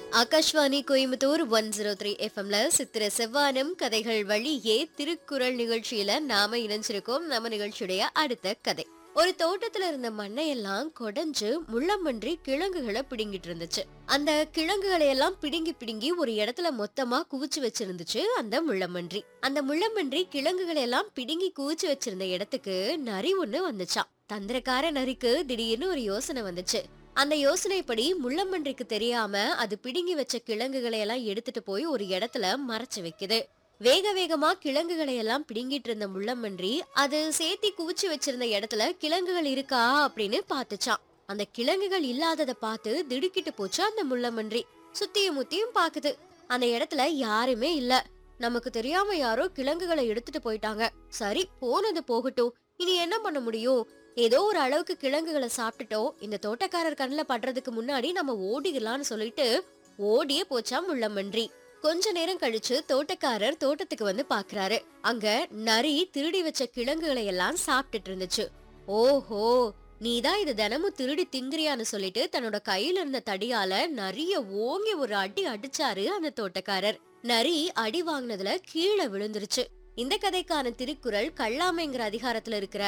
Akashvani Coimbatore one zero three எஃப்எம்ல சித்திர செவ்வானம் கதைகள் வழியே திருக்குறள் நிகழ்ச்சியில நாம இணைஞ்சிருக்கோம் நம்ம நிகழ்ச்சியுடைய அடுத்த கதை ஒரு தோட்டத்துல இருந்த மண்ணையெல்லாம் கொடைஞ்சு முள்ளம்பன்றி கிழங்குகளை பிடுங்கிட்டு இருந்துச்சு அந்த கிழங்குகளை எல்லாம் பிடுங்கி பிடுங்கி ஒரு இடத்துல மொத்தமா குவிச்சு வச்சிருந்துச்சு அந்த முள்ளம்பன்றி அந்த முள்ளம்பன்றி கிழங்குகளை எல்லாம் பிடுங்கி குவிச்சு வச்சிருந்த இடத்துக்கு நரி ஒண்ணு வந்துச்சாம் தந்திரக்கார நரிக்கு திடீர்னு ஒரு யோசனை வந்துச்சு அந்த யோசனைப்படி முள்ளம்பன்றிக்கு தெரியாம அது பிடுங்கி வச்ச கிழங்குகளை எல்லாம் எடுத்துட்டு போய் ஒரு இடத்துல மறைச்சு வைக்குது வேக வேகமா கிழங்குகளை எல்லாம் பிடுங்கிட்டு இருந்த முள்ளம்பன்றி அது சேர்த்தி குவிச்சு வச்சிருந்த இடத்துல கிழங்குகள் இருக்கா அப்படின்னு பார்த்துச்சான் அந்த கிழங்குகள் இல்லாதத பார்த்து திடுக்கிட்டு போச்சு அந்த முள்ளம்பன்றி சுத்தியும் முத்தியும் பாக்குது அந்த இடத்துல யாருமே இல்ல நமக்கு தெரியாம யாரோ கிழங்குகளை எடுத்துட்டு போயிட்டாங்க சரி போனது போகட்டும் இனி என்ன பண்ண முடியும் ஏதோ ஒரு அளவுக்கு கிழங்குகளை சாப்பிட்டுட்டோம் இந்த தோட்டக்காரர் கண்ணுல படுறதுக்கு முன்னாடி நம்ம ஓடிடலாம்னு சொல்லிட்டு ஓடியே போச்சாம் முள்ளம்பன்றி கொஞ்ச நேரம் கழிச்சு தோட்டக்காரர் தோட்டத்துக்கு வந்து பாக்குறாரு அங்க நரி திருடி வச்ச கிழங்குகளை எல்லாம் சாப்பிட்டுட்டு இருந்துச்சு ஓஹோ நீதான் இது தினமும் திருடி திங்கிறியான்னு சொல்லிட்டு தன்னோட கையில இருந்த தடியால நரிய ஓங்கி ஒரு அடி அடிச்சாரு அந்த தோட்டக்காரர் நரி அடி வாங்கினதுல கீழே விழுந்துருச்சு இந்த கதைக்கான திருக்குறள் கள்ளாமைங்கிற அதிகாரத்துல இருக்கிற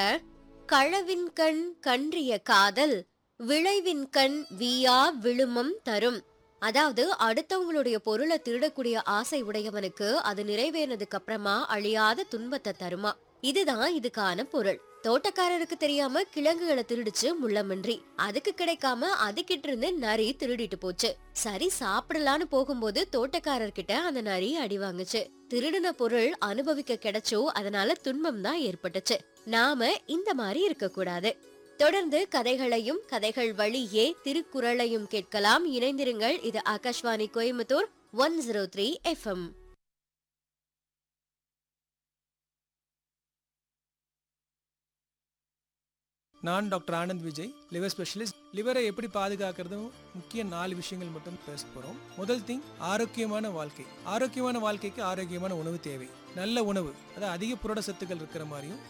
களவின் கண் கன்றிய காதல் விளைவின் கண் வீயா விழுமம் தரும் அதாவது அடுத்தவங்களுடைய பொருளை திருடக்கூடிய ஆசை உடையவனுக்கு அது நிறைவேறினதுக்கு அப்புறமா அழியாத துன்பத்தை தருமா இதுதான் இதுக்கான பொருள் தோட்டக்காரருக்கு தெரியாம கிழங்குகளை திருடிச்சு முள்ளமன்றி அதுக்கு கிடைக்காம அதுகிட்ட இருந்து நரி திருடிட்டு போச்சு சரி சாப்பிடலான்னு போகும்போது தோட்டக்காரர்கிட்ட அந்த நரி அடி வாங்குச்சு திருடின பொருள் அனுபவிக்க கிடைச்சோ அதனால துன்பம் தான் ஏற்பட்டுச்சு நாம இந்த மாதிரி இருக்க கூடாது தொடர்ந்து கதைகளையும் கதைகள் வழியே திருக்குறளையும் கேட்கலாம் இணைந்திருங்கள் இது Akashvani Coimbatore one zero three FM நான் doctor Anand Vijay liver specialist லிவரை எப்படி பாதுகாக்கிறது முக்கிய நாலு விஷயங்கள் மட்டும் பேச போகிறோம் முதல் திங் ஆரோக்கியமான வாழ்க்கை ஆரோக்கியமான வாழ்க்கைக்கு ஆரோக்கியமான உணவு தேவை நல்ல உணவு அதாவது அதிக புரட சத்துக்கள் இருக்கிற மாதிரியும்